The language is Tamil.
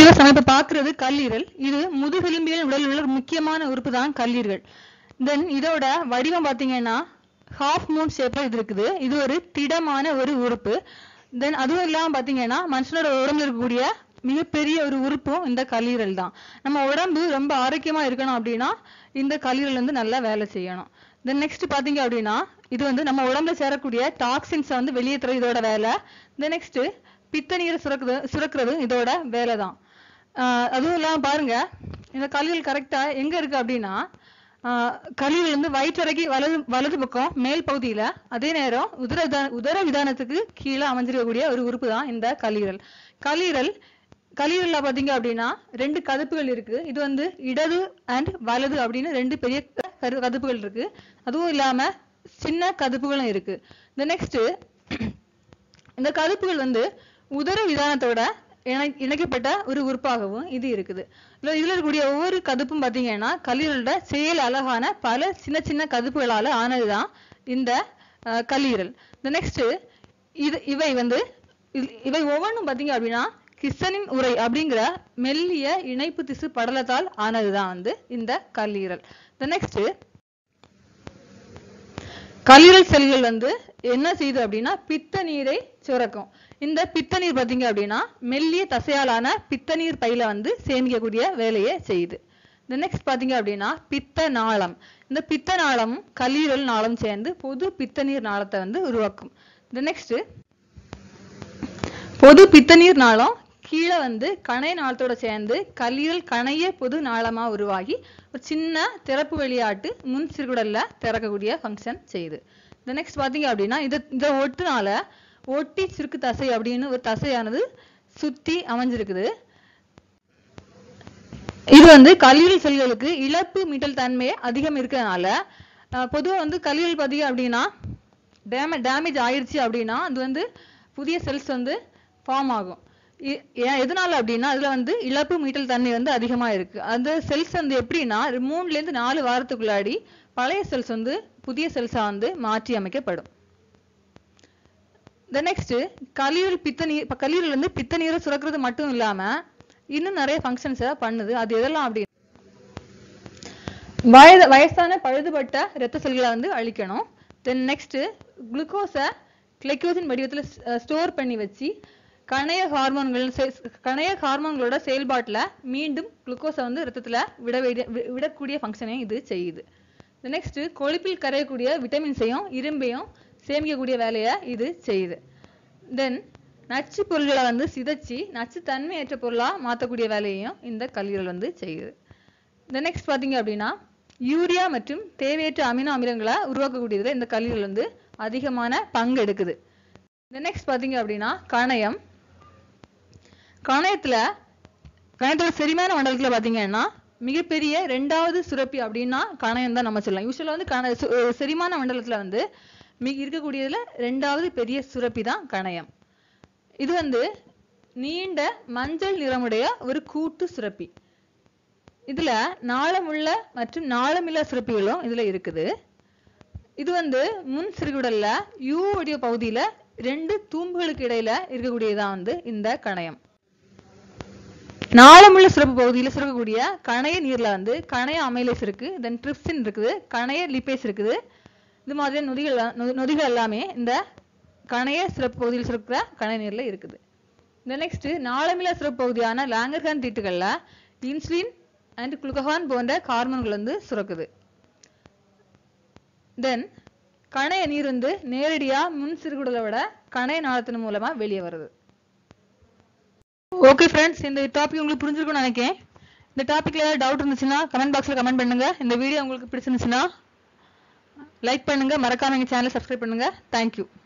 வியூவர்ஸ் நம்ம இப்ப பாக்குறது கல்லீரல் இது முதுகெலும்பியல் உடலில் உள்ள ஒரு முக்கியமான உறுப்பு தான் கல்லீரல் தென் இதோட வடிவம் பாத்தீங்கன்னா ஹாஃப் மூன் ஷேப்ல இது இருக்குது இது ஒரு திடமான ஒரு உறுப்பு தென் அதுவும் இல்லாம பாத்தீங்கன்னா மனுஷனோட உடம்புல இருக்கக்கூடிய மிகப்பெரிய ஒரு உறுப்பும் இந்த கல்லீரல் தான் நம்ம உடம்பு ரொம்ப ஆரோக்கியமா இருக்கணும் அப்படின்னா இந்த கல்லீரல் வந்து நல்லா வேலை செய்யணும் தென் நெக்ஸ்ட் பாத்தீங்க அப்படின்னா இது வந்து நம்ம உடம்புல சேரக்கூடிய டாக்ஸின்ஸை வந்து வெளியேற்றுறது இதோட வேலை தென் நெக்ஸ்ட் பித்த நீரை சுரக்குது சுரக்கிறது இதோட வேலை தான் ஆஹ் அதுவும் இல்லாம பாருங்க இந்த கல்லீரல் கரெக்டா எங்க இருக்கு அப்படின்னா ஆஹ் கல்லீரல் வந்து வயிற்றறைக்கு வலது வலது பக்கம் மேல் பகுதியில அதே நேரம் உதர விதா- உதர விதானத்துக்கு கீழே அமைஞ்சிருக்கக்கூடிய ஒரு உறுப்பு தான் இந்த கல்லீரல் கல்லீரல் கல்லீரல்ல பாத்தீங்க அப்படின்னா ரெண்டு கதுப்புகள் இருக்கு இது வந்து இடது அண்ட் வலது அப்படின்னு ரெண்டு பெரிய கரு- கதுப்புகள் இருக்கு அதுவும் இல்லாம சின்ன கதுப்புகளும் இருக்கு இந்த நெக்ஸ்ட் இந்த கதுப்புகள் வந்து உதர விதானத்தோட இணை- இணைக்கப்பட்ட ஒரு உறுப்பாகவும் இது இருக்குது இதுல இதுல இருக்கக்கூடிய ஒவ்வொரு கதுப்பும் பாத்தீங்கன்னா கல்லீரலோட செயல் அழகான பல சின்ன சின்ன கதுப்புகளால ஆனதுதான் இந்த அஹ், கல்லீரல் இந்த நெக்ஸ்ட் இது இவை வந்து இ- இவை ஒவ்வொன்றும் பாத்தீங்க அப்படின்னா கிசனின் உரை அப்படிங்கிற மெல்லிய இணைப்பு திசு படலத்தால் ஆனதுதான் வந்து இந்த கல்லீரல் இந்த நெக்ஸ்ட் கல்லீரல் செல்கள் வந்து என்ன செய்யுது அப்படின்னா பித்த நீரை சுரக்கும் இந்த பித்த நீர் பாத்தீங்க அப்படின்னா மெல்லிய தசையாலான பித்த நீர் பையில வந்து சேமிக்கக்கூடிய வேலையை செய்யுது இந்த நெக்ஸ்ட் பாத்தீங்க அப்படின்னா பித்த நாளம் இந்த பித்த நாளம் கல்லீரல் நாளம் சேர்ந்து பொது பித்த நீர் நாளத்தை வந்து உருவாக்கும் இந்த நெக்ஸ்ட் பொது பித்தநீர் நாளம் கீழே வந்து கணை நாளத்தோட சேர்ந்து கல்லீரல் கணைய பொது நாளமா உருவாகி ஒரு சின்ன திறப்பு வெளியாட்டு முன் சிறுகுடல்ல திறக்கக்கூடிய ஃபங்க்ஷன் செய்யுது இந்த நெக்ஸ்ட் பாத்தீங்க அப்படின்னா இதை இதை ஒட்டுனால ஒட்டி சுருக்கு தசை அப்படின்னு ஒரு தசையானது சுத்தி அமைஞ்சிருக்குது இது வந்து கல்லீரல் செல்களுக்கு இழப்பு மீட்டல் தன்மை அதிகம் இருக்கிறதுனால அஹ், பொதுவா வந்து கல்லீரல் பாத்தீங்க அப்படின்னா டேமே டேமேஜ் ஆயிருச்சு அப்படின்னா அது வந்து புதிய செல்ஸ் வந்து ஃபார்ம் ஆகும் இ- ஏன் எதனால அப்படின்னா அதுல வந்து இழப்பு மீட்டல் தன்மை வந்து அதிகமா இருக்கு அந்த செல்ஸ் வந்து எப்படின்னா ஒரு மூணுல இருந்து நாலு வாரத்துக்குள்ளாடி பழைய செல்ஸ் வந்து புதிய செல்ஸா வந்து மாற்றி அமைக்கப்படும் த நெக்ஸ்ட் கல்லீரல் பித்த நீர் இப்ப கல்லீரல் வந்து பித்த நீரை சுரக்கிறது மட்டும் இல்லாம இன்னும் நிறைய ஃபங்க்ஷன்ஸை பண்ணுது அது எதெல்லாம் அப்படி வயது வயசான பழுதுபட்ட இரத்த செல்களை வந்து அழிக்கணும் தென் நெக்ஸ்ட் குளுக்கோஸை கிளைக்கோஜன் வடிவத்துல ஸ்டோர் பண்ணி வச்சு கணைய ஹார்மோன்கள் செ- கணைய ஹார்மோன்களோட செயல்பாட்டுல மீண்டும் குளுக்கோஸை வந்து ரத்தத்துல விட வேண்டிய- வி- விடக்கூடிய ஃபங்க்ஷனையும் இது செய்யுது நெக்ஸ்ட் கொழுப்பில் கரையக்கூடிய விட்டமின்ஸையும் இரும்பையும் சேமிக்கக்கூடிய வேலையை இது செய்யுது தென் நச்சு பொருள்களை வந்து சிதைச்சு நச்சு தன்மையற்ற பொருளா மாற்றக்கூடிய வேலையையும் இந்த கல்லீரல் வந்து செய்யுது இந்த நெக்ஸ்ட் பாத்தீங்க அப்படின்னா யூரியா மற்றும் தேவையற்ற அமினோ அமிலங்களை உருவாக்கக்கூடியதுல இந்த கல்லீரல் வந்து அதிகமான பங்கு எடுக்குது இந்த நெக்ஸ்ட் பாத்தீங்க அப்படின்னா கணையம் கணையத்துல கணையத்தோட செரிமான மண்டலத்துல பாத்தீங்கன்னா மிகப்பெரிய ரெண்டாவது சுரப்பி அப்படின்னா கணையம் தான் நம்ம சொல்லலாம் யூஸ்வலா வந்து கண சு- அஹ் செரிமான மண்டலத்துல வந்து மிக இருக்கக்கூடியதுல ரெண்டாவது பெரிய சுரப்பி தான் கணையம் இது வந்து நீண்ட மஞ்சள் நிறமுடைய ஒரு கூட்டு சுரப்பி இதுல நாளமுள்ள மற்றும் நாளமில்லா சுரப்பிகளும் இதுல இருக்குது இது வந்து முன் சிறுகுடல்ல யூ வடிவ பகுதியில ரெண்டு தூம்புகளுக்கு இடையில இருக்கக்கூடியதான் வந்து இந்த கணையம் நாளமுள்ள சுரப்பு பகுதியில சுரக்கக்கூடிய கணைய நீர்ல வந்து கணைய அமைலேஸ் இருக்கு தென் ட்ரிப்சின் இருக்குது கணைய லிப்பேஸ் இருக்குது இது மாதிரியான நொதிகள் எல்லாம்- நொ- நொதிகள் எல்லாமே இந்த கணைய சிறப்பு பகுதியில் சுரக்கிற கணைய நீர்ல இருக்குது இந்த நெக்ஸ்ட் நாளமில்லா சிறப்பு பகுதியான லாங்கர்ஹான் தீட்டுகள்ல இன்சுலின் அண்ட் குளுக்கஹான் போன்ற ஹார்மோன்கள் வந்து சுரக்குது தென் கணைய நீர் வந்து நேரடியா முன் சிறுகுடலை விட கணைய நாளத்தின் மூலமா வெளியே வருது ஓகே ஃப்ரெண்ட்ஸ் இந்த டாபிக் உங்களுக்கு புரிஞ்சிருக்கும்னு நினைக்கிறேன் இந்த டாபிக்ல ஏதாவது டவுட் இருந்துச்சுன்னா கமெண்ட் பாக்ஸ்ல கமெண்ட் பண்ணுங்க இந்த வீடியோ உங்களுக்கு பிடிச்சிருந்துச்சுன்னா லைக் பண்ணுங்க மறக்காம எங்க சேனலை சப்ஸ்கிரைப் பண்ணுங்க தேங்க்யூ